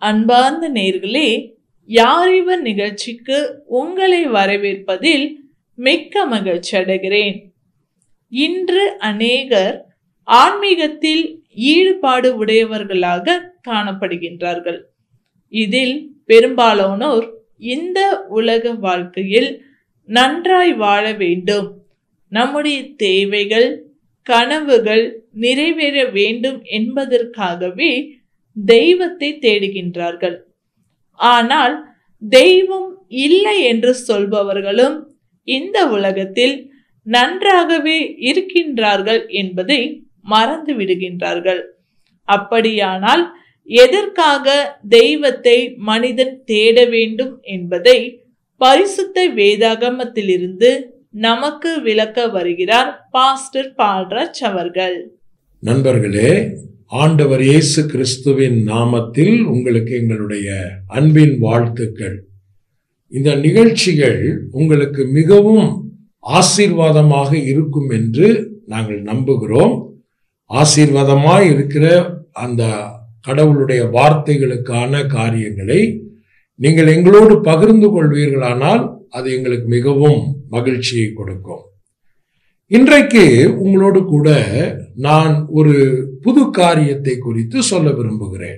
அன்பார்ந்த நேர்களே யாரிவர் நிகழ்ச்சிக்கு உங்களை வரவேற்பதில் மிக்க மகிழ்ச்சி அடைகிறேன் இன்று அநேகர் ஆன்மீகத்தில் ஈடுபாடு உடையவர்களாக காணப்படுகின்றார்கள் இதில் பெரும்பாலானோர் இந்த உலக வாழ்க்கையில் நன்றாய் வாழ வேண்டும் நம்முடைய தேவைகள் கனவுகள் நிறைவேற வேண்டும் என்பதற்காகவே தெய்வத்தை தேடுகின்றார்கள் ஆனால் தெய்வம் இல்லை என்று சொல்பவர்களும் இந்த உலகத்தில் நன்றாகவே இருக்கின்றார்கள் என்பதை மறந்து விடுகின்றார்கள் அப்படியானால் எதற்காக தெய்வத்தை மனிதன் தேட வேண்டும் என்பதை பரிசுத்த வேதாகமத்திலிருந்து நமக்கு விளக்க வருகிறார் பாஸ்டர் பால்ராஜ் அவர்கள் நண்பர்களே ஆண்டவர் இயேசு கிறிஸ்துவின் நாமத்தில் உங்களுக்கு எங்களுடைய அன்பின் வாழ்த்துக்கள் இந்த நிகழ்ச்சிகள் உங்களுக்கு மிகவும் ஆசீர்வாதமாக இருக்கும் என்று நாங்கள் நம்புகிறோம் ஆசீர்வாதமாய் இருக்கிற அந்த கடவுளுடைய வார்த்தைகளுக்கான காரியங்களை நீங்கள் எங்களோடு பகிர்ந்து கொள்வீர்களானால் அது எங்களுக்கு மிகவும் மகிழ்ச்சியை கொடுக்கும் இன்றைக்கு உங்களோடு கூட நான் ஒரு புது காரியத்தை குறித்து சொல்ல விரும்புகிறேன்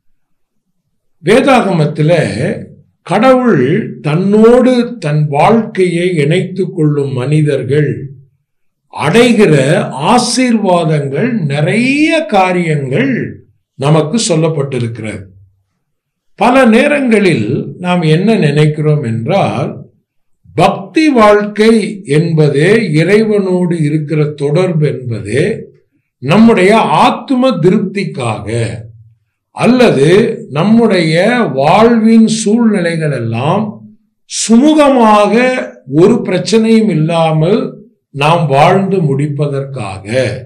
வேதாகமத்தில் கடவுள் தன்னோடு தன் வாழ்க்கையை இணைத்து கொள்ளும் மனிதர்கள் அடைகிற ஆசீர்வாதங்கள் நிறைய காரியங்கள் நமக்கு சொல்லப்பட்டிருக்கிறது பல நேரங்களில் நாம் என்ன நினைக்கிறோம் என்றால் பக்தி வாழ்க்கை என்பதே இறைவனோடு இருக்கிற தொடர்பு என்பதே நம்முடைய ஆத்தும திருப்திக்காக அல்லது நம்முடைய வாழ்வின் சூழ்நிலைகள் எல்லாம் சுமூகமாக ஒரு பிரச்சனையும் இல்லாமல் நாம் வாழ்ந்து முடிப்பதற்காக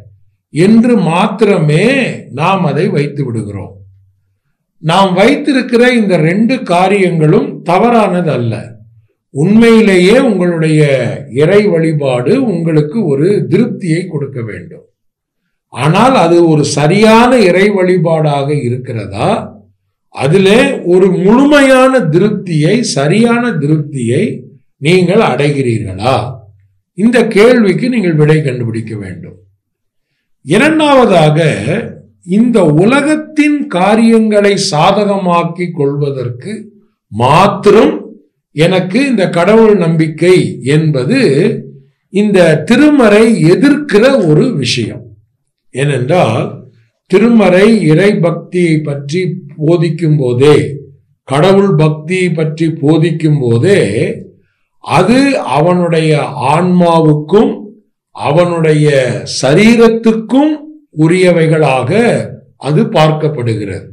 என்று மாத்திரமே நாம் அதை வைத்து விடுகிறோம் நாம் வைத்திருக்கிற இந்த ரெண்டு காரியங்களும் தவறானது அல்ல உண்மையிலேயே உங்களுடைய இறை வழிபாடு உங்களுக்கு ஒரு திருப்தியை கொடுக்க வேண்டும் ஆனால் அது ஒரு சரியான இறை வழிபாடாக இருக்கிறதா அதிலே ஒரு முழுமையான திருப்தியை சரியான திருப்தியை நீங்கள் அடைகிறீர்களா இந்த கேள்விக்கு நீங்கள் விடை கண்டுபிடிக்க வேண்டும் இரண்டாவதாக இந்த உலகத்தின் காரியங்களை சாதகமாக்கி கொள்வதற்கு மாத்திரம் எனக்கு இந்த கடவுள் நம்பிக்கை என்பது இந்த திருமறை எதிர்க்கிற ஒரு விஷயம் ஏனென்றால் திருமறை இறை பக்தியை பற்றி போதிக்கும் போதே கடவுள் பக்தியை பற்றி போதிக்கும் போதே அது அவனுடைய ஆன்மாவுக்கும் அவனுடைய சரீரத்துக்கும் உரியவைகளாக அது பார்க்கப்படுகிறது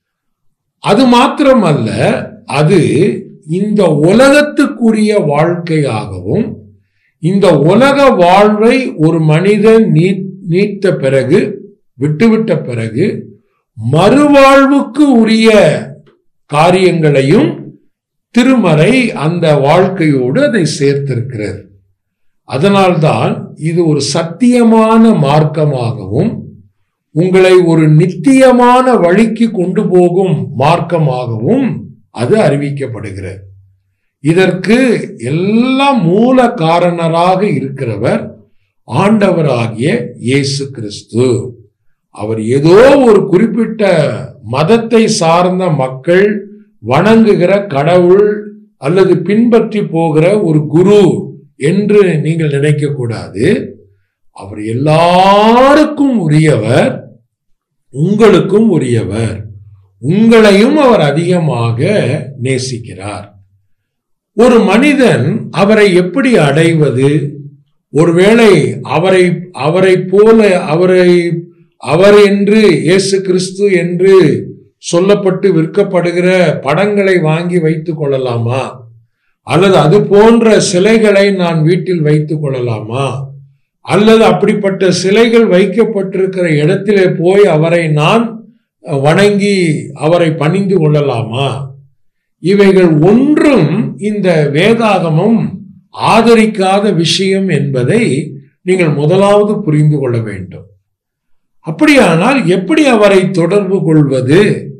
அது மாத்திரமல்ல அது இந்த உலகத்துக்குரிய வாழ்க்கையாகவும் இந்த உலக வாழ்வை ஒரு மனிதன் நீத்த பிறகு விட்டுவிட்ட பிறகு மறுவாழ்வுக்கு உரிய காரியங்களையும் திருமறை அந்த வாழ்க்கையோடு அதை சேர்த்திருக்கிறது அதனால்தான் இது ஒரு சத்தியமான மார்க்கமாகவும் உங்களை ஒரு நித்தியமான வழிக்கு கொண்டு போகும் மார்க்கமாகவும் அது அறிவிக்கப்படுகிறது இதற்கு எல்லாம் மூல காரணராக இருக்கிறவர் ஆண்டவராகிய இயேசு கிறிஸ்து அவர் ஏதோ ஒரு குறிப்பிட்ட மதத்தை சார்ந்த மக்கள் வணங்குகிற கடவுள் அல்லது பின்பற்றி போகிற ஒரு குரு என்று நீங்கள் நினைக்க கூடாது அவர் எல்லாருக்கும் உரியவர் உங்களுக்கும் உரியவர் உங்களையும் அவர் அதிகமாக நேசிக்கிறார் ஒரு மனிதன் அவரை எப்படி அடைவது ஒருவேளை அவரை அவரை போல அவரை அவர் என்று இயேசு கிறிஸ்து என்று சொல்லப்பட்டு விற்கப்படுகிற படங்களை வாங்கி வைத்துக் கொள்ளலாமா அல்லது அது போன்ற சிலைகளை நான் வீட்டில் வைத்துக் கொள்ளலாமா அல்லது அப்படிப்பட்ட சிலைகள் வைக்கப்பட்டிருக்கிற இடத்திலே போய் அவரை நான் வணங்கி அவரை பணிந்து கொள்ளலாமா இவைகள் ஒன்றும் இந்த வேதாகமம் ஆதரிக்காத விஷயம் என்பதை நீங்கள் முதலாவது புரிந்து கொள்ள வேண்டும் அப்படியானால் எப்படி அவரை தொடர்பு கொள்வது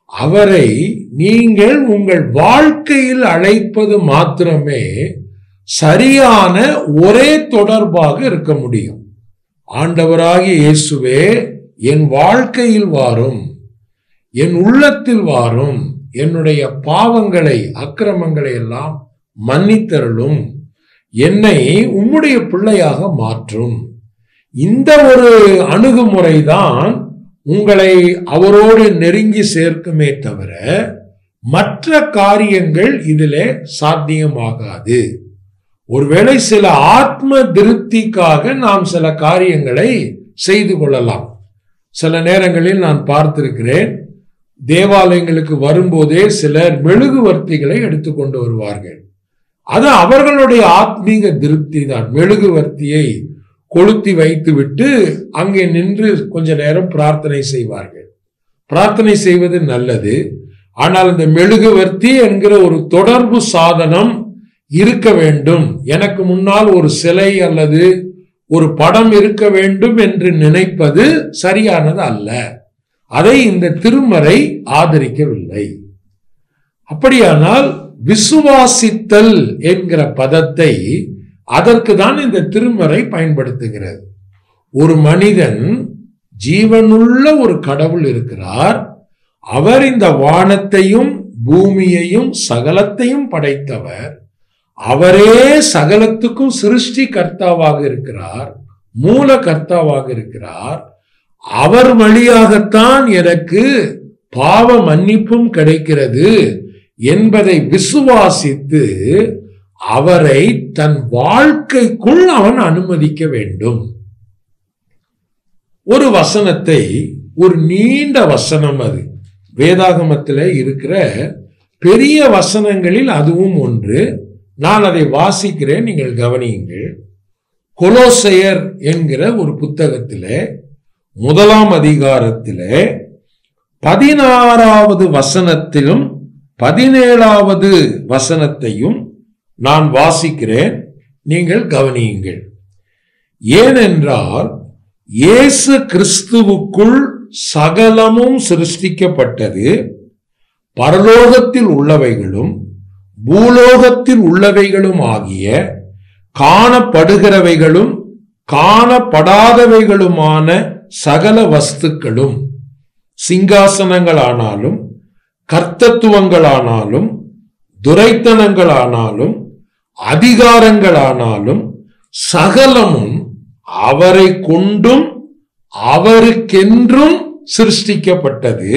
அவரை நீங்கள் உங்கள் வாழ்க்கையில் அழைப்பது மாத்திரமே சரியான ஒரே தொடர்பாக இருக்க முடியும் ஆண்டவராகிய இயேசுவே என் வாழ்க்கையில் வாரும் என் உள்ளத்தில் வாரும் என்னுடைய பாவங்களை அக்கிரமங்களை எல்லாம் மன்னித்தருளும் என்னை உம்முடைய பிள்ளையாக மாற்றும் இந்த ஒரு அணுகுமுறைதான் உங்களை அவரோடு நெருங்கி சேர்க்குமே தவிர மற்ற காரியங்கள் இதிலே சாத்தியமாகாது ஒருவேளை சில ஆத்ம திருப்திக்காக நாம் சில காரியங்களை செய்து கொள்ளலாம் சில நேரங்களில் நான் பார்த்திருக்கிறேன் தேவாலயங்களுக்கு வரும்போதே சிலர் மெழுகுவர்த்திகளை எடுத்துக்கொண்டு வருவார்கள் அது அவர்களுடைய ஆத்மீக திருப்தி தான் மெழுகுவர்த்தியை கொளுத்தி வைத்துவிட்டு அங்கே நின்று கொஞ்ச நேரம் பிரார்த்தனை செய்வார்கள் பிரார்த்தனை செய்வது நல்லது ஆனால் இந்த மெழுகுவர்த்தி என்கிற ஒரு தொடர்பு சாதனம் இருக்க வேண்டும் எனக்கு முன்னால் ஒரு சிலை அல்லது ஒரு படம் இருக்க வேண்டும் என்று நினைப்பது சரியானது அல்ல அதை இந்த திருமறை ஆதரிக்கவில்லை அப்படியானால் விசுவாசித்தல் என்கிற பதத்தை அதற்கு தான் இந்த திருமறை பயன்படுத்துகிறது ஒரு மனிதன் ஜீவனுள்ள ஒரு கடவுள் இருக்கிறார் அவர் இந்த வானத்தையும் பூமியையும் சகலத்தையும் படைத்தவர் அவரே சகலத்துக்கும் சிருஷ்டி கர்த்தாவாக இருக்கிறார் மூல கர்த்தாவாக இருக்கிறார் அவர் வழியாகத்தான் எனக்கு பாவ மன்னிப்பும் கிடைக்கிறது என்பதை விசுவாசித்து அவரை தன் வாழ்க்கைக்குள் அவன் அனுமதிக்க வேண்டும் ஒரு வசனத்தை ஒரு நீண்ட வசனம் அது வேதாகமத்தில் இருக்கிற பெரிய வசனங்களில் அதுவும் ஒன்று நான் அதை வாசிக்கிறேன் நீங்கள் கவனியுங்கள் கொலோசையர் என்கிற ஒரு புத்தகத்திலே முதலாம் அதிகாரத்திலே பதினாறாவது வசனத்திலும் பதினேழாவது வசனத்தையும் நான் வாசிக்கிறேன் நீங்கள் கவனியுங்கள் ஏனென்றால் இயேசு கிறிஸ்துவுக்குள் சகலமும் சிருஷ்டிக்கப்பட்டது பரலோகத்தில் உள்ளவைகளும் பூலோகத்தில் உள்ளவைகளும் ஆகிய காணப்படுகிறவைகளும் காணப்படாதவைகளுமான சகல வஸ்துக்களும் சிங்காசனங்களானாலும் கர்த்தத்துவங்களானாலும் துரைத்தனங்களானாலும் அதிகாரங்களானாலும் சகலமும் அவரை கொண்டும் அவருக்கென்றும் சிருஷ்டிக்கப்பட்டது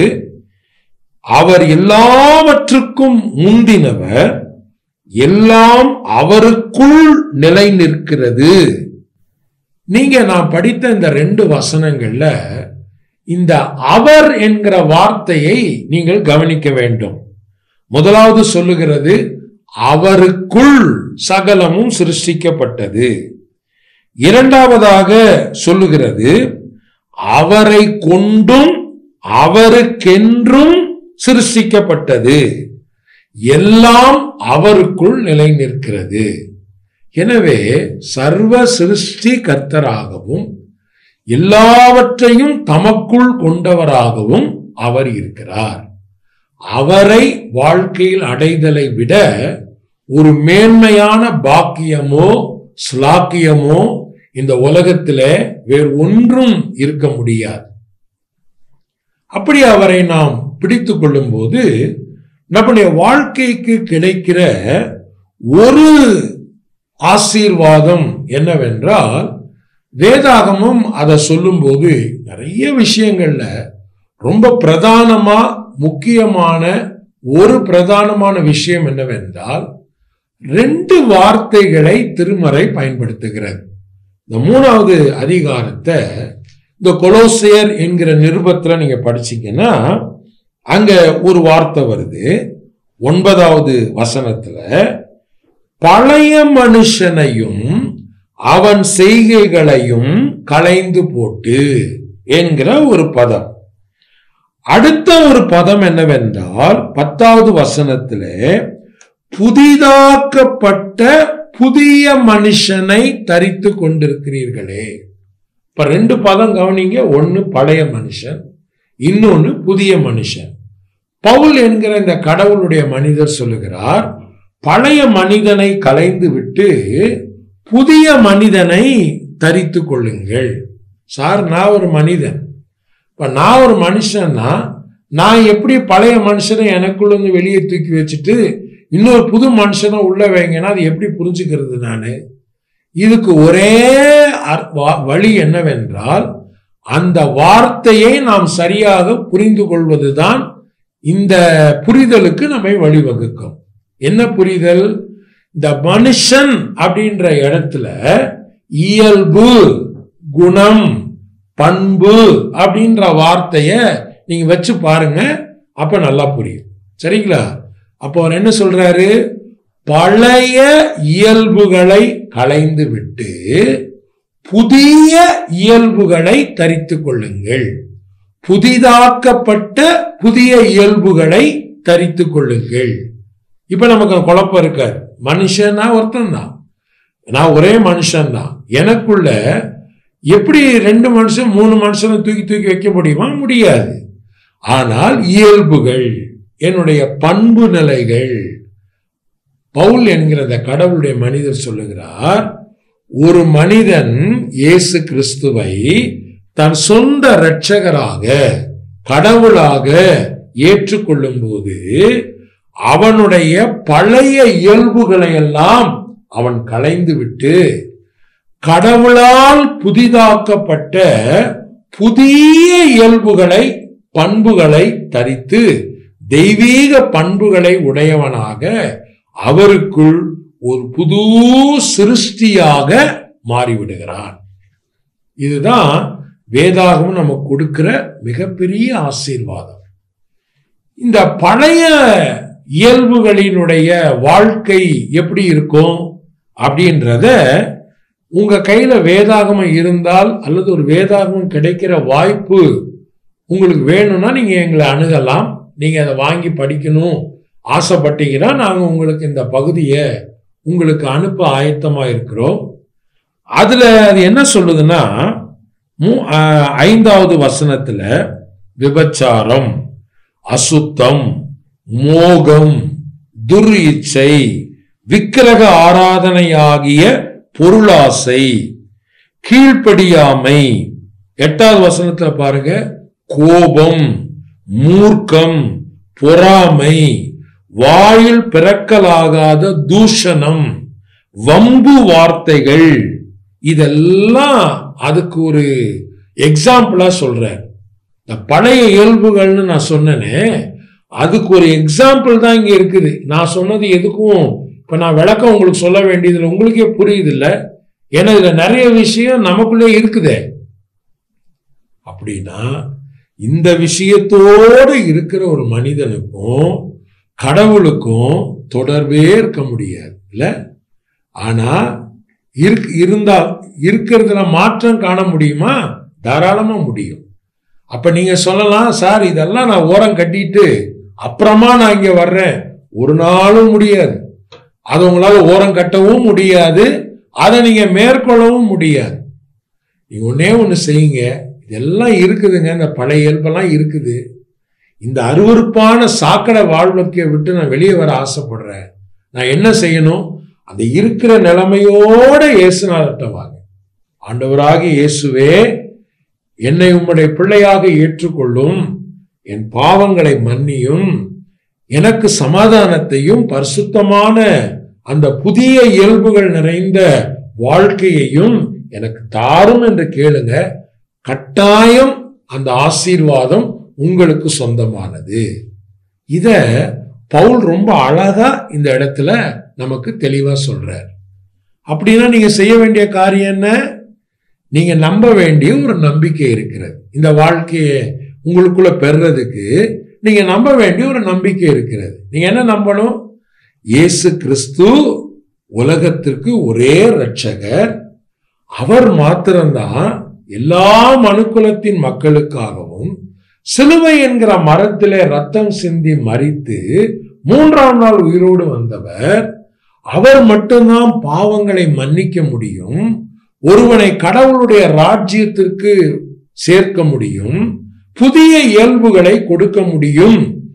அவர் எல்லாவற்றுக்கும் முந்தினவர் எல்லாம் அவருக்குள் நிலை நிற்கிறது நீங்க நான் படித்த இந்த ரெண்டு வசனங்கள்ல இந்த அவர் என்கிற வார்த்தையை நீங்கள் கவனிக்க வேண்டும் முதலாவது சொல்லுகிறது அவருக்குள் சகலமும் சிருஷ்டிக்கப்பட்டது இரண்டாவதாக சொல்லுகிறது அவரை கொண்டும் அவருக்கென்றும் சிருஷ்டிக்கப்பட்டது எல்லாம் அவருக்குள் நிலை நிற்கிறது எனவே சர்வ சிருஷ்டி கர்த்தராகவும் எல்லாவற்றையும் தமக்குள் கொண்டவராகவும் அவர் இருக்கிறார் அவரை வாழ்க்கையில் அடைதலை விட ஒரு மேன்மையான பாக்கியமோ ஸ்லாக்கியமோ இந்த உலகத்தில வேறு ஒன்றும் இருக்க முடியாது அப்படி அவரை நாம் பிடித்து கொள்ளும் போது நம்முடைய வாழ்க்கைக்கு கிடைக்கிற ஒரு ஆசீர்வாதம் என்னவென்றால் வேதாகமும் அதை சொல்லும்போது நிறைய விஷயங்கள்ல ரொம்ப பிரதானமா முக்கியமான ஒரு பிரதானமான விஷயம் என்னவென்றால் ரெண்டு வார்த்தைகளை திருமறை பயன்படுத்துகிறது இந்த மூணாவது அதிகாரத்தை இந்த கொலோசியர் என்கிற நிருபத்துல நீங்க படிச்சீங்கன்னா அங்க ஒரு வார்த்தை வருது ஒன்பதாவது வசனத்துல பழைய மனுஷனையும் அவன் செய்கைகளையும் களைந்து போட்டு என்கிற ஒரு பதம் அடுத்த ஒரு பதம் என்னவென்றால் பத்தாவது வசனத்திலே புதிதாக்கப்பட்ட புதிய மனுஷனை தரித்து கொண்டிருக்கிறீர்களே இப்ப ரெண்டு பதம் கவனிங்க ஒன்னு பழைய மனுஷன் இன்னொன்னு புதிய மனுஷன் பவுல் என்கிற இந்த கடவுளுடைய மனிதர் சொல்லுகிறார் பழைய மனிதனை கலைந்து விட்டு புதிய மனிதனை தரித்து கொள்ளுங்கள் சார் நான் ஒரு மனிதன் இப்ப நான் ஒரு மனுஷன்னா நான் எப்படி பழைய மனுஷனை எனக்குள்ள இருந்து வெளியே தூக்கி வச்சுட்டு இன்னொரு புது மனுஷனை உள்ள வைங்கன்னா அது எப்படி புரிஞ்சுக்கிறது நான் இதுக்கு ஒரே அர்- வா- வழி என்னவென்றால் அந்த வார்த்தையை நாம் சரியாக புரிந்து கொள்வதுதான் இந்த புரிதலுக்கு நம்மை வழிவகுக்கும் என்ன புரிதல் இந்த மனுஷன் அப்படின்ற இடத்துல இயல்பு குணம் பண்பு அப்படின்ற வார்த்தைய நீங்க வச்சு பாருங்க அப்ப நல்லா புரியும் சரிங்களா அப்போ அவர் என்ன சொல்றாரு பழைய இயல்புகளை களைந்து விட்டு புதிய இயல்புகளை தரித்து கொள்ளுங்கள் புதிதாக்கப்பட்ட புதிய இயல்புகளை தரித்து கொள்ளுங்கள் இப்ப நமக்கு குழப்பம் இருக்காது மனுஷன்னா ஒருத்தன் தான் நான் ஒரே மனுஷன் தான் எனக்குள்ள எப்படி ரெண்டு மனுஷன் மூணு மனுஷனை தூக்கி தூக்கி வைக்க முடியுமா முடியாது ஆனால் இயல்புகள் என்னுடைய பண்பு நிலைகள் பவுல் என்கிற அந்த கடவுளுடைய மனிதர் சொல்லுகிறார் ஒரு மனிதன் இயேசு கிறிஸ்துவை தன் சொந்த இரட்சகராக கடவுளாக ஏற்றுக்கொள்ளும் போது அவனுடைய பழைய இயல்புகளை எல்லாம் அவன் களைந்து விட்டு கடவுளால் புதிதாக்கப்பட்ட புதிய இயல்புகளை பண்புகளை தரித்து தெய்வீக பண்புகளை உடையவனாக அவருக்குள் ஒரு புது சிருஷ்டியாக மாறிவிடுகிறான் இதுதான் வேதாகம் நமக்கு கொடுக்கிற மிகப்பெரிய ஆசீர்வாதம் இந்த பழைய இயல்புகளினுடைய வாழ்க்கை எப்படி இருக்கும் அப்படின்றத உங்க கையில வேதாகமம் இருந்தால் அல்லது ஒரு வேதாகமம் கிடைக்கிற வாய்ப்பு உங்களுக்கு வேணும்னா நீங்க எங்களை அணுகலாம் நீங்க அதை வாங்கி படிக்கணும் ஆசைப்பட்டீங்கன்னா நாங்க உங்களுக்கு இந்த பகுதியை உங்களுக்கு அனுப்ப ஆயத்தமா இருக்கிறோம் அதுல அது என்ன சொல்லுதுன்னா மூ- ஆஹ், ஐந்தாவது வசனத்துல விபச்சாரம் அசுத்தம் மோகம் துர் இச்சை விக்கிரக ஆராதனையாகிய பொருளாசை கீழ்ப்படியாமை எட்டாவது வசனத்துல பாருங்க கோபம் மூர்க்கம் பொறாமை வாயில் பிறக்கலாகாத தூஷணம் வம்பு வார்த்தைகள் இதெல்லாம் அதுக்கு ஒரு எக்ஸாம்பிளா சொல்றேன் இந்த பழைய இயல்புகள்னு நான் சொன்னேனே அதுக்கு ஒரு எக்ஸாம்பிள் தான் இங்க இருக்குது நான் சொன்னது எதுக்கும் இப்ப நான் விளக்கம் உங்களுக்கு சொல்ல வேண்டியதுல உங்களுக்கே புரியுது இல்ல ஏன்னா இதுல நிறைய விஷயம் நமக்குள்ளே இருக்குதே அப்படின்னா இந்த விஷயத்தோடு இருக்கிற ஒரு மனிதனுக்கும் கடவுளுக்கும் தொடர்பே இருக்க முடியாது இல்ல ஆனா இருக்கு இருந்தா இருக்கிறதுல மாற்றம் காண முடியுமா தாராளமா முடியும் அப்ப நீங்க சொல்லலாம் சார் இதெல்லாம் நான் ஓரம் கட்டிட்டு அப்புறமா நான் இங்க வர்றேன் ஒரு நாளும் முடியாது அதை உங்களால ஓரம் கட்டவும் முடியாது அதை நீங்க மேற்கொள்ளவும் முடியாது நீங்க ஒன்னே ஒண்ணு செய்யுங்க இதெல்லாம் இருக்குதுங்க இந்த பழைய இயல்பெல்லாம் இருக்குது இந்த அருவருப்பான சாக்கடை வாழ்க்கையை விட்டு நான் வெளியே வர ஆசைப்படுறேன் நான் என்ன செய்யணும் அந்த இருக்கிற நிலைமையோட இயேசுநாதர்கிட்ட வாங்க ஆண்டவராகிய இயேசுவே என்னை உம்முடைய பிள்ளையாக ஏற்றுக்கொள்ளும் என் பாவங்களை மன்னியும் எனக்கு சமாதானத்தையும் பரிசுத்தமான அந்த புதிய இயல்புகள் நிறைந்த வாழ்க்கையையும் எனக்கு தாரும் என்று கேளுங்க கட்டாயம் அந்த ஆசீர்வாதம் உங்களுக்கு சொந்தமானது இத பவுல் ரொம்ப அழகா இந்த இடத்துல நமக்கு தெளிவா சொல்றார் அப்படின்னா நீங்க செய்ய வேண்டிய காரியம் என்ன நீங்க நம்ப வேண்டிய ஒரு நம்பிக்கை இருக்கிறது இந்த வாழ்க்கையை உங்களுக்குள்ள பெறுறதுக்கு நீங்க நம்ப வேண்டிய ஒரு நம்பிக்கை இருக்கிறது நீங்க என்ன நம்பணும் இயேசு கிறிஸ்து உலகத்திற்கு ஒரே இரட்சகர் அவர் மாத்திரம்தான் எல்லா மனுக்குலத்தின் மக்களுக்காகவும் சிலுவை என்கிற மரத்திலே ரத்தம் சிந்தி மறித்து மூன்றாம் நாள் உயிரோடு வந்தவர் அவர் மட்டும்தான் பாவங்களை மன்னிக்க முடியும் ஒருவனை கடவுளுடைய ராஜ்யத்திற்கு சேர்க்க முடியும் புதிய இயல்புகளை கொடுக்க முடியும்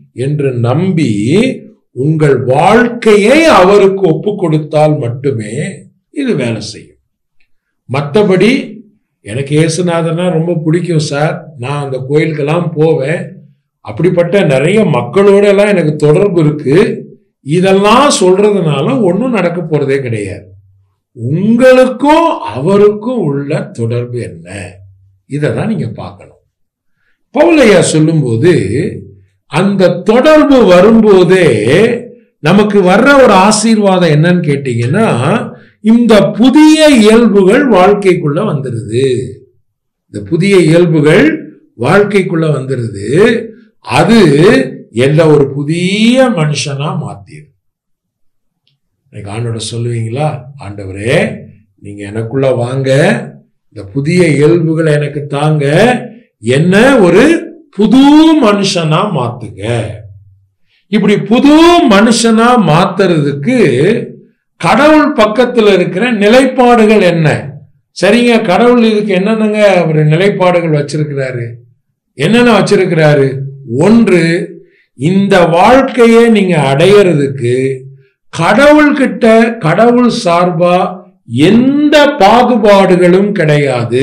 என்று நம்பி உங்கள் வாழ்க்கையை அவருக்கு ஒப்பு கொடுத்தால் மட்டுமே இது வேலை செய்யும் மற்றபடி எனக்கு இயேசுநாதர்னா ரொம்ப பிடிக்கும் சார் நான் அந்த கோயிலுக்கெல்லாம் போவேன் அப்படிப்பட்ட நிறைய மக்களோட எல்லாம் எனக்கு தொடர்பு இருக்கு இதெல்லாம் சொல்றதுனால ஒன்றும் நடக்க போறதே கிடையாது உங்களுக்கும் அவருக்கும் உள்ள தொடர்பு என்ன இதை தான் நீங்க பார்க்கணும் பவுலையா சொல்லும்போது அந்த தொடர்பு வரும்போதே நமக்கு வர்ற ஒரு ஆசீர்வாதம் என்னன்னு கேட்டீங்கன்னா இந்த புதிய இயல்புகள் வாழ்க்கைக்குள்ள வந்துருது இந்த புதிய இயல்புகள் வாழ்க்கைக்குள்ள வந்துருது அது என்ன ஒரு புதிய மனுஷனா மாத்திரு இன்னைக்கு ஆண்டோட சொல்லுவீங்களா ஆண்டவரே நீங்க எனக்குள்ள வாங்க இந்த புதிய இயல்புகளை எனக்கு தாங்க என்ன ஒரு புது மனுஷனா மாத்துங்க இப்படி புது மனுஷனா மாத்துறதுக்கு கடவுள் பக்கத்துல இருக்கிற நிலைப்பாடுகள் என்ன சரிங்க கடவுள் இதுக்கு என்னென்னங்க ஒரு நிலைப்பாடுகள் வச்சிருக்கிறாரு என்னென்ன வச்சிருக்கிறாரு ஒன்று இந்த வாழ்க்கையை நீங்க அடையிறதுக்கு கடவுள்கிட்ட கடவுள் சார்பா எந்த பாகுபாடுகளும் கிடையாது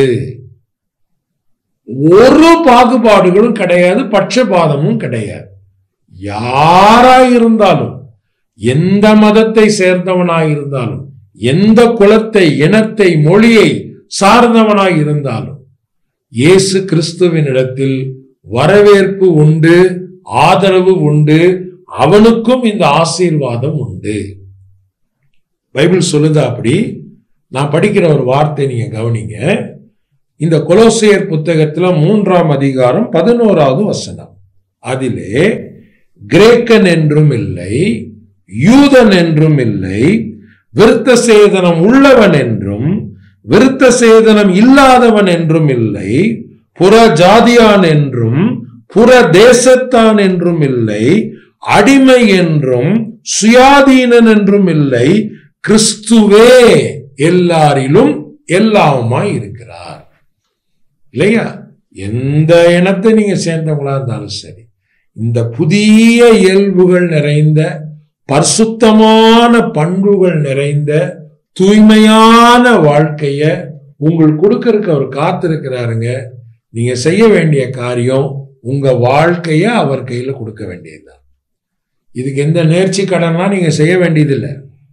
ஒரு பாகுபாடுகளும் கிடையாது பட்சபாதமும் கிடையாது யாராய் இருந்தாலும் எந்த மதத்தை சேர்ந்தவனாய் இருந்தாலும் எந்த குலத்தை இனத்தை மொழியை சார்ந்தவனாய் இருந்தாலும் இயேசு கிறிஸ்துவினிடத்தில் வரவேற்பு உண்டு ஆதரவு உண்டு அவனுக்கும் இந்த ஆசீர்வாதம் உண்டு பைபிள் சொல்லுதா அப்படி நான் படிக்கிற ஒரு வார்த்தை நீங்க கவனிங்க இந்த கொலோசியர் புத்தகத்துல மூன்றாம் அதிகாரம் பதினோராவது வசனம் அதிலே கிரேக்கன் என்றும் இல்லை யூதன் என்றும் இல்லை விருத்த சேதனம் உள்ளவன் என்றும் விருத்த சேதனம் இல்லாதவன் என்றும் இல்லை புற ஜாதியான் என்றும் புற தேசத்தான் என்றும் இல்லை அடிமை என்றும் சுயாதீனன் என்றும் இல்லை கிறிஸ்துவே எல்லாரிலும் எல்லாவுமாய் இருக்கிறார் இல்லையா எந்த இனத்தை நீங்க சேர்ந்தவங்களா இருந்தாலும் சரி இந்த புதிய இயல்புகள் நிறைந்த பரிசுத்தமான பண்புகள் நிறைந்த தூய்மையான வாழ்க்கைய உங்களுக்கு கொடுக்கறதுக்கு அவர் காத்திருக்கிறாருங்க நீங்க செய்ய வேண்டிய காரியம் உங்க வாழ்க்கைய அவர் கையில கொடுக்க வேண்டியதுதான் இதுக்கு எந்த நேர்ச்சி கடன்லாம் நீங்க செய்ய வேண்டியதில்லை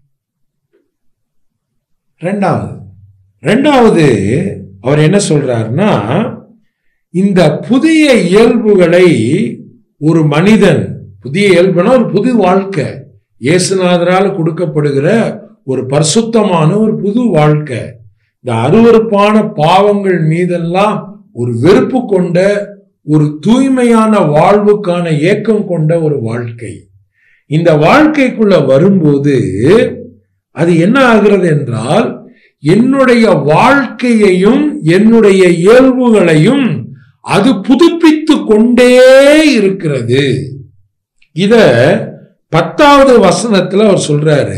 ரெண்டாவது ரெண்டாவது அவர் என்ன சொல்றாருன்னா இந்த புதிய இயல்புகளை ஒரு மனிதன் புதிய இயல்புனா ஒரு புது வாழ்க்கை இயேசுநாதரால் கொடுக்கப்படுகிற ஒரு பரிசுத்தமான ஒரு புது வாழ்க்கை இந்த அருவருப்பான பாவங்கள் மீதெல்லாம் ஒரு வெறுப்பு கொண்ட ஒரு தூய்மையான வாழ்வுக்கான ஏக்கம் கொண்ட ஒரு வாழ்க்கை இந்த வாழ்க்கைக்குள்ள வரும்போது அது என்ன ஆகிறது என்றால் என்னுடைய வாழ்க்கையையும் என்னுடைய இயல்புகளையும் அது புதுப்பித்து கொண்டே இருக்கிறது இத பத்தாவது வசனத்துல அவர் சொல்றாரு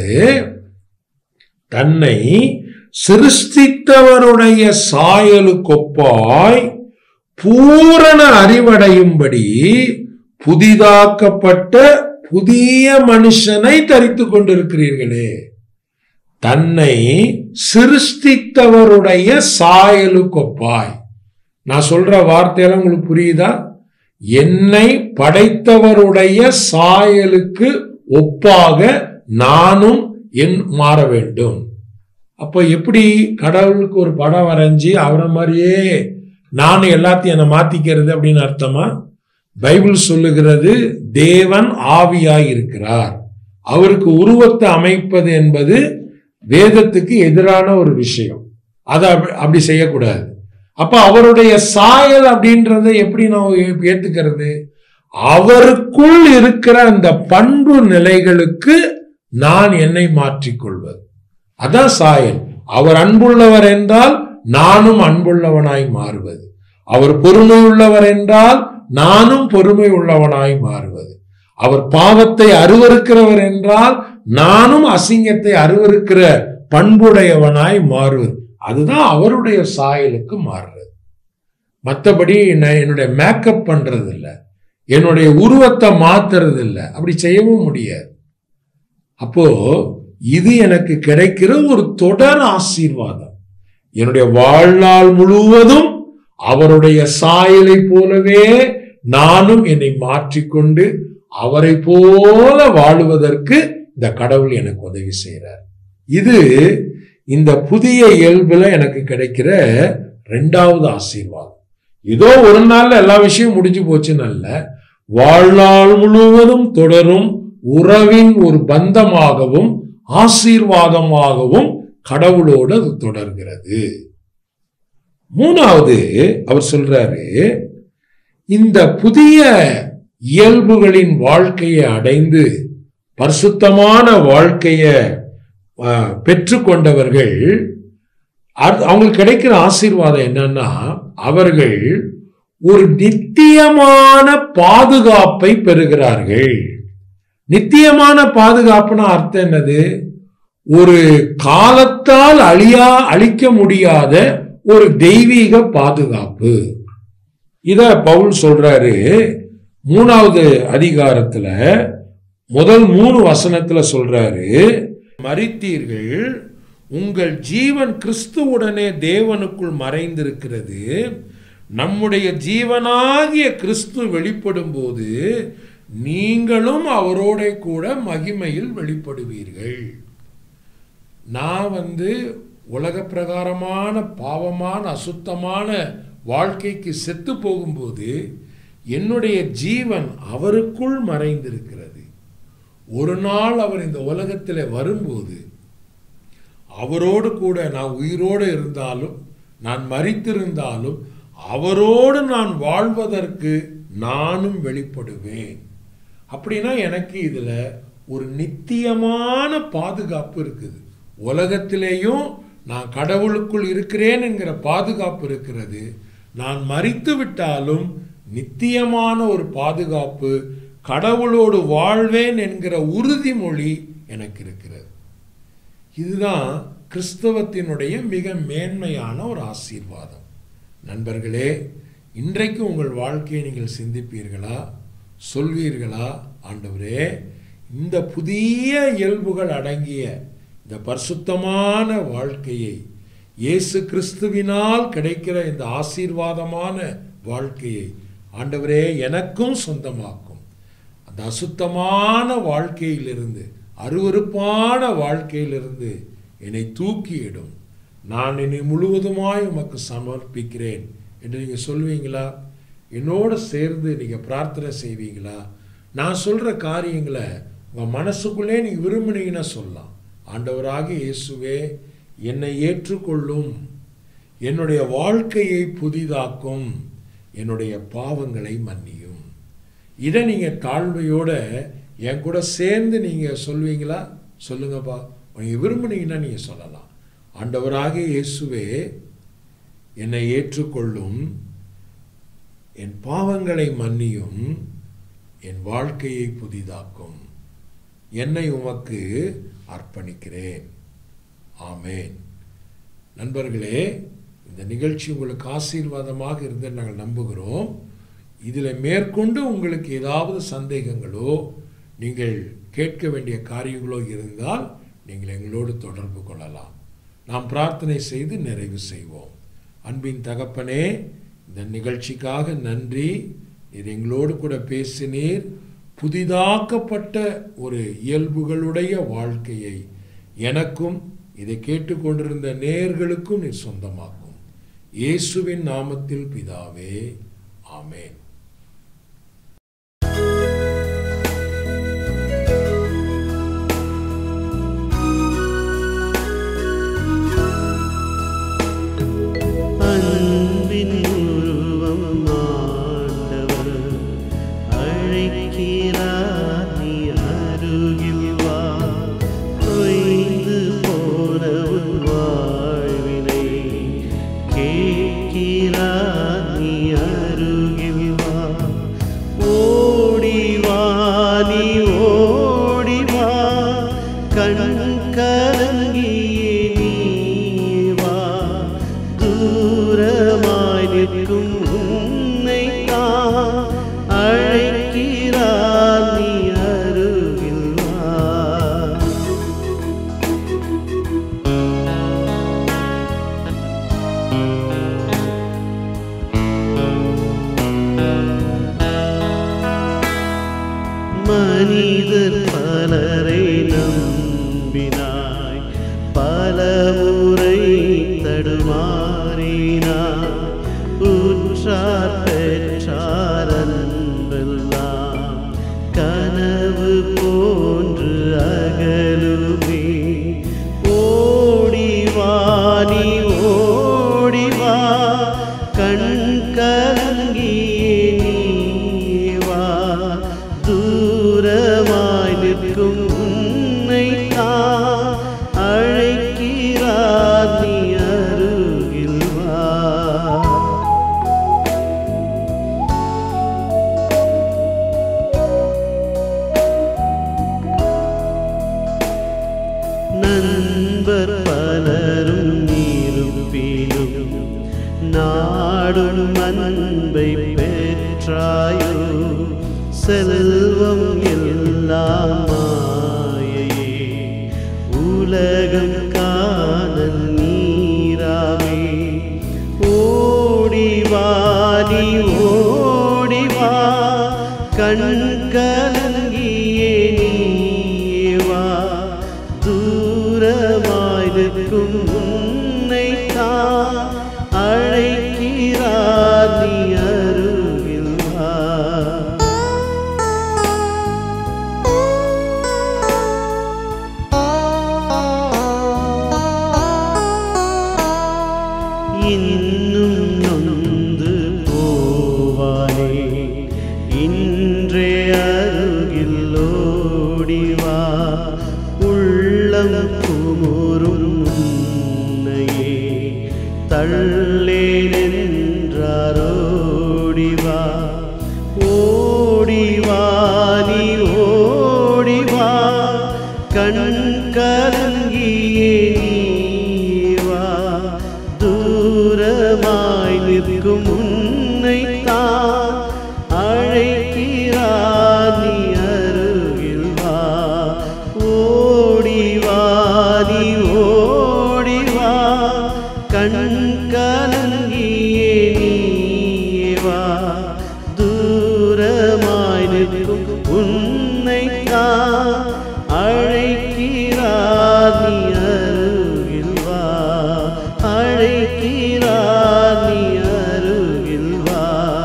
தன்னை சிருஷ்டித்தவருடைய சாயலுக்கொப்பாய் பூரண அறிவடையும்படி புதிதாக்கப்பட்ட புதிய மனுஷனை தரித்து கொண்டிருக்கிறீர்களே தன்னை சிருஷ்டித்தவருடைய சாயலுக்கொப்பாய் நான் சொல்ற வார்த்தையெல்லாம் உங்களுக்கு புரியுதா என்னை படைத்தவருடைய சாயலுக்கு ஒப்பாக நானும் என் மாற வேண்டும் அப்போ எப்படி கடவுளுக்கு ஒரு படம் வரைஞ்சி அவரை மாதிரியே நானும் எல்லாத்தையும் என்னை மாத்திக்கிறது அப்படின்னு அர்த்தமா பைபிள் சொல்லுகிறது தேவன் ஆவியாய் இருக்கிறார் அவருக்கு உருவத்தை அமைப்பது என்பது வேதத்துக்கு எதிரான ஒரு விஷயம் அதை அப்படி- அப்படி செய்யக்கூடாது அப்ப அவருடைய சாயல் அப்படின்றத எப்படி நான் ஏ- ஏத்துக்கிறது அவருக்குள் இருக்கிற அந்த பண்பு நிலைகளுக்கு நான் என்னை மாற்றிக்கொள்வது அதான் சாயல் அவர் அன்புள்ளவர் என்றால் நானும் அன்புள்ளவனாய் மாறுவது அவர் பொறுமை உள்ளவர் என்றால் நானும் பொறுமை உள்ளவனாய் மாறுவது அவர் பாவத்தை அருவருக்கிறவர் என்றால் நானும் அசிங்கத்தை அருவருக்கிற பண்புடையவனாய் மாறுவது அதுதான் அவருடைய சாயலுக்கு மாறுறது மற்றபடி நான் என்னுடைய மேக்கப் பண்றது இல்ல என்னுடைய உருவத்தை மாத்துறது இல்லை அப்படி செய்யவும் முடியாது அப்போ இது எனக்கு கிடைக்கிற ஒரு தொடர் ஆசீர்வாதம் என்னுடைய வாழ்நாள் முழுவதும் அவருடைய சாயலை போலவே நானும் என்னை மாற்றிக்கொண்டு அவரை போல வாழுவதற்கு இந்த கடவுள் எனக்கு உதவி செய்கிறார் இது இந்த புதிய இயல்புல எனக்கு கிடைக்கிற ரெண்டாவது ஆசீர்வாதம் ஏதோ ஒரு நாள்ல எல்லா விஷயம் முடிஞ்சு போச்சுன்னு அல்ல வாழ்நாள் முழுவதும் தொடரும் உறவின் ஒரு பந்தமாகவும் ஆசீர்வாதமாகவும் கடவுளோடு அது தொடர்கிறது மூணாவது அவர் சொல்றாரு இந்த புதிய இயல்புகளின் வாழ்க்கையை அடைந்து பரிசுத்தமான வாழ்க்கையை அஹ், பெற்றுக்கொண்டவர்கள் அது- அவங்களுக்கு கிடைக்கிற ஆசீர்வாதம் என்னன்னா அவர்கள் ஒரு நித்தியமான பாதுகாப்பை பெறுகிறார்கள் நித்தியமான பாதுகாப்புனா அர்த்தம் என்னது ஒரு காலத்தால் அழியா அழிக்க முடியாத ஒரு தெய்வீக பாதுகாப்பு இத பவுல் சொல்றாரு மூணாவது அதிகாரத்துல முதல் மூணு வசனத்துல சொல்றாரு மரித்தீர்கள் உங்கள் ஜீவன் கிறிஸ்துவுடனே தேவனுக்குள் மறைந்திருக்கிறது நம்முடைய ஜீவனாகிய கிறிஸ்து வெளிப்படும் போது நீங்களும் அவரோட கூட மகிமையில் வெளிப்படுவீர்கள் நான் வந்து உலக பிரகாரமான பாவமான அசுத்தமான வாழ்க்கைக்கு செத்து போகும்போது என்னுடைய ஜீவன் அவருக்குள் மறைந்திருக்கிறது ஒரு நாள் அவர் இந்த உலகத்தில் வரும்போது அவரோடு கூட நான் உயிரோடு இருந்தாலும் நான் மரித்திருந்தாலும் அவரோடு நான் வாழ்வதற்கு நானும் வெளிப்படுவேன் அப்படின்னா எனக்கு இதுல ஒரு நித்தியமான பாதுகாப்பு இருக்குது உலகத்திலேயும் நான் கடவுளுக்குள் இருக்கிறேன் என்கிற பாதுகாப்பு இருக்கிறது நான் மரித்து விட்டாலும் நித்தியமான ஒரு பாதுகாப்பு கடவுளோடு வாழ்வேன் என்கிற உறுதிமொழி எனக்கு இருக்கிறது இதுதான் கிறிஸ்தவத்தினுடைய மிக மேன்மையான ஒரு ஆசீர்வாதம் நண்பர்களே இன்றைக்கு உங்கள் வாழ்க்கையை நீங்கள் சிந்திப்பீர்களா சொல்வீர்களா ஆண்டவரே இந்த புதிய இயல்புகள் அடங்கிய இந்த பரிசுத்தமான வாழ்க்கையை இயேசு கிறிஸ்துவினால் கிடைக்கிற இந்த ஆசீர்வாதமான வாழ்க்கையை ஆண்டவரே எனக்கும் சொந்தமாக்கும் அந்த அசுத்தமான வாழ்க்கையிலிருந்து அருவருப்பான வாழ்க்கையிலிருந்து என்னை தூக்கியிடும் நான் என்னை முழுவதுமாய் உமக்கு சமர்ப்பிக்கிறேன் என்று நீங்கள் சொல்வீங்களா என்னோட சேர்ந்து நீங்கள் பிரார்த்தனை செய்வீங்களா நான் சொல்கிற காரியங்களை உங்கள் மனசுக்குள்ளே நீங்கள் விரும்பினீங்கன்னா சொல்லலாம் ஆண்டவராக இயேசுவே என்னை ஏற்றுக்கொள்ளும் என்னுடைய வாழ்க்கையை புதிதாக்கும் என்னுடைய பாவங்களை மன்னியும் இதை நீங்கள் தாழ்மையோட என் கூட சேர்ந்து நீங்கள் சொல்வீங்களா சொல்லுங்கப்பா நீங்கள் விரும்புனீங்கன்னா நீங்கள் சொல்லலாம் ஆண்டவராக இயேசுவே என்னை ஏற்றுக்கொள்ளும் என் பாவங்களை மன்னியும் என் வாழ்க்கையை புதிதாக்கும் என்னை உமக்கு அர்ப்பணிக்கிறேன் ஆமேன் நண்பர்களே இந்த நிகழ்ச்சி உங்களுக்கு ஆசீர்வாதமாக இருந்து நாங்கள் நம்புகிறோம் இதில் மேற்கொண்டு உங்களுக்கு ஏதாவது சந்தேகங்களோ நீங்கள் கேட்க வேண்டிய காரியங்களோ இருந்தால் நீங்கள் எங்களோடு தொடர்பு கொள்ளலாம் நாம் பிரார்த்தனை செய்து நிறைவு செய்வோம் அன்பின் தகப்பனே இந்த நிகழ்ச்சிக்காக நன்றி நீர் எங்களோடு கூட பேசினீர் புதிதாக்கப்பட்ட ஒரு இயல்புகளுடைய வாழ்க்கையை எனக்கும் இதை கேட்டுக்கொண்டிருந்த நேர்களுக்கும் நீர் சொந்தமாக்கும் இயேசுவின் நாமத்தில் பிதாவே ஆமென் அன்பின் உருவம் ஆண்டவர் அழைக்கிறார் நீ அருகில் வா தொய்ந்து போன உன் வாழ்வினை கேட்கிறார் நீ அருகில் வா ஓடி வா நீ ஓடி வா கண் கலங்கியே நீ வா தூரமாய் நிற்கும் உன்னை தான் அழைக்க மனிதர் பலரை நம்பினாய் பல முறை தடுமாறினாய் உற்றார் பெற்றார் அன்பெல்லாம் கனவு போன்று அகலுமே ஓடிவா நீ ஓடிவா கண் கலங்கியே நீ வா தூரமாய் நிற்கும் உன்னை தான் அழைக்கிறார் நீ அருகில் வா நண்பர் பலரும் இருப்பினும் நாடும் அன்பை பெற்றாயோ செல்வம் எல்லாம் மாயையே உலகம் காணல் நீராமே ஓடிவா நீ ஓடிவா கண் கலங்கியே நீ வா தூரமாய் நிற்கும் உன்னை தான் அழைக்கிறார் நீ அருகில் வா இன்னும் நொந்து போவானே இன்றே அருகில் ஓடிவா உள்ளம் குமுறும் உன்னையே தள்ளேன் என்றாரோடிவா ஓடிவா நீ ஓடிவா கண் கலங்கியே நீ வா தூரமாய் நிற்கும் உன்னை தான் அழைக்கிறார் நீ அருகில் வா ஓடிவா நீ ஓடிவா கண் கலங்கியே நீ வா தூரமாய் நிற்கும் உன்னை தான் அழைக்கிறார் நீ அருகில் வா அழைக்கிறார் நீ அருகில் வா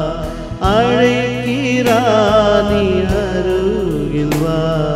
அழைக்கிறார் நீ அருகில் வா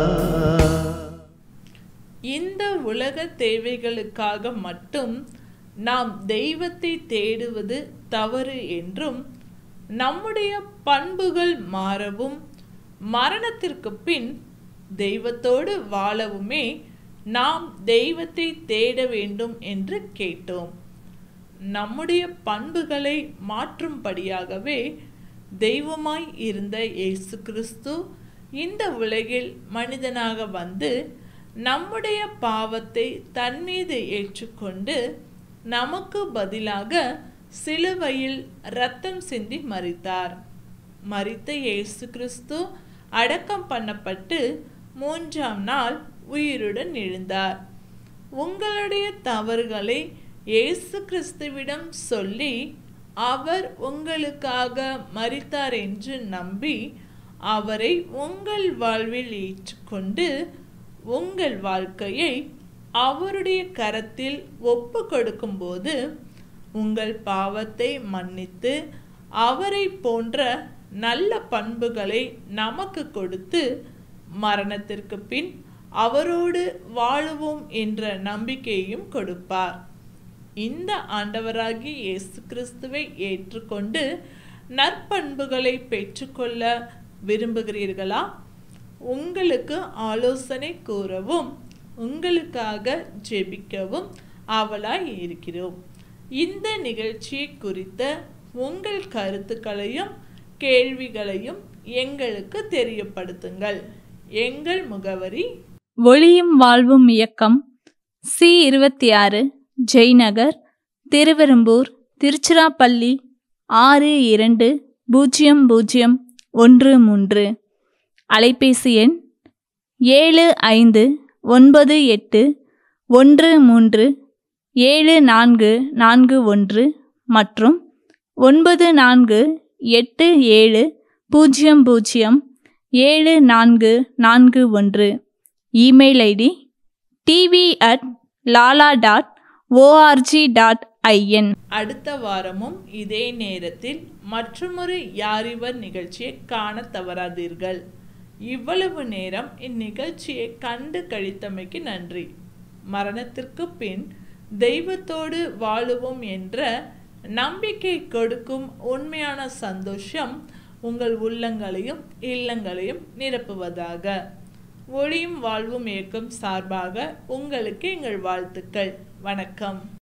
இந்த உலக தேவைகளுக்காக மட்டும் நாம் தெய்வத்தை தேடுவது தவறு என்றும் நம்முடைய பண்புகள் மாறவும் மரணத்திற்கு பின் தெய்வத்தோடு வாழவுமே நாம் தெய்வத்தை தேட வேண்டும் என்று கேட்டோம் நம்முடைய பண்புகளை மாற்றும்படியாகவே தெய்வமாய் இருந்த இயேசு கிறிஸ்து இந்த உலகில் மனிதனாக வந்து நம்முடைய பாவத்தை தன் மீது ஏற்றுக்கொண்டு நமக்கு பதிலாக சிலுவையில் இரத்தம் சிந்தி மரித்தார் மரித்த இயேசு கிறிஸ்து அடக்கம் பண்ணப்பட்டு மூன்றாம் நாள் உயிருடன் எழுந்தார் உங்களுடைய தவறுகளை இயேசு கிறிஸ்துவிடம் சொல்லி அவர் உங்களுக்காக மரித்தார் என்று நம்பி அவரை உங்கள் வாழ்வில் ஏற்றுக்கொண்டு உங்கள் வாழ்க்கையை அவருடைய கரத்தில் ஒப்பு கொடுக்கும்போது உங்கள் பாவத்தை மன்னித்து அவரை போன்ற நல்ல பண்புகளை நமக்கு கொடுத்து மரணத்திற்கு பின் அவரோடு வாழுவோம் என்ற நம்பிக்கையையும் கொடுப்பார் இந்த ஆண்டவராகி இயேசு கிறிஸ்துவை ஏற்றுக்கொண்டு நற்பண்புகளை பெற்றுக்கொள்ள விரும்புகிறீர்களா உங்களுக்கு ஆலோசனை கூறவும் உங்களுக்காக ஜெபிக்கவும் ஆவலாய் இருக்கிறோம் இந்த நிகழ்ச்சியை குறித்த உங்கள் கருத்துக்களையும் கேள்விகளையும் எங்களுக்கு தெரியப்படுத்துங்கள் எங்கள் முகவரி ஒளியும் வாழ்வும் இயக்கம் சி இருபத்தி ஆறு ஜெய்நகர் திருவெரும்பூர் திருச்சிராப்பள்ளி ஆறு இரண்டு பூஜ்ஜியம் பூஜ்ஜியம் ஒன்று மூன்று அலைபேசி எண் ஏழு ஐந்து ஒன்பது எட்டு ஒன்று மூன்று ஏழு நான்கு நான்கு ஒன்று மற்றும் ஒன்பது நான்கு எட்டு ஏழு பூஜ்ஜியம் பூஜ்ஜியம் ஏழு நான்கு நான்கு ஒன்று email ID TV at Lala dot ORG dot IN அடுத்த வாரமும் இதே நேரத்தில் மற்றொரு யாரிவர் நிகழ்ச்சியை காண தவறாதீர்கள் இவ்வளவு நேரம் இந்நிகழ்ச்சியை கண்டு கழித்தமைக்கு நன்றி மரணத்திற்கு பின் தெய்வத்தோடு வாழுவோம் என்ற நம்பிக்கை கொடுக்கும் உண்மையான சந்தோஷம் உங்கள் உள்ளங்களையும் இல்லங்களையும் நிரப்புவதாக ஒளியும் வாழ்வும் இயக்கம் சார்பாக உங்களுக்கு எங்கள் வாழ்த்துக்கள் வணக்கம்